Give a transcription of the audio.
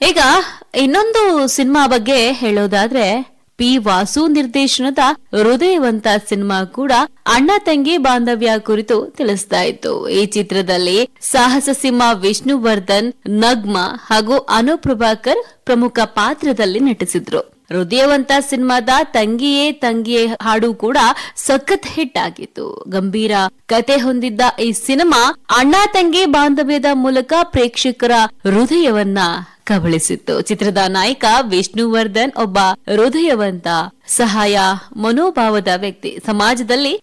ಈಗ ಇನ್ನೊಂದು ಸಿನಿಮಾ ಬಗ್ಗೆ ಹೇಳೋದಾದ್ರೆ ಪಿ ವಾಸು ನಿರ್ದೇಶನದ ಹೃದಯವಂತ ಸಿನಿಮಾ ಕೂಡ ಅಣ್ಣ ತಂಗಿ ಬಾಂಧವ್ಯ ಕುರಿತು ತಿಳಿಸ್ತಾ ಇತ್ತು ಈ ಚಿತ್ರದಲ್ಲಿ ಸಾಹಸ ಸಿಂಹ ವಿಷ್ಣುವರ್ಧನ್ ನಗ್ಮಾ ಹಾಗೂ ಅನು ಪ್ರಭಾಕರ್ ಪ್ರಮುಖ ಪಾತ್ರದಲ್ಲಿ ನಟಿಸಿದ್ರು ಹೃದಯವಂತ ಸಿನಿಮಾದ ತಂಗಿಯೇ ತಂಗಿಯೇ ಹಾಡು ಕೂಡ ಸಖತ್ ಹಿಟ್ ಆಗಿತ್ತು ಗಂಭೀರ ಕತೆ ಹೊಂದಿದ್ದ ಈ ಸಿನಿಮಾ ಅಣ್ಣ ತಂಗಿ ಬಾಂಧವ್ಯದ ಮೂಲಕ ಪ್ರೇಕ್ಷಕರ ಹೃದಯವನ್ನ ಕಬಳಿಸಿತ್ತು ಚಿತ್ರದ ನಾಯಕ ವಿಷ್ಣುವರ್ಧನ್ ಒಬ್ಬ ಹೃದಯವಂತ ಸಹಾಯ ಮನೋಭಾವದ ವ್ಯಕ್ತಿ ಸಮಾಜದಲ್ಲಿ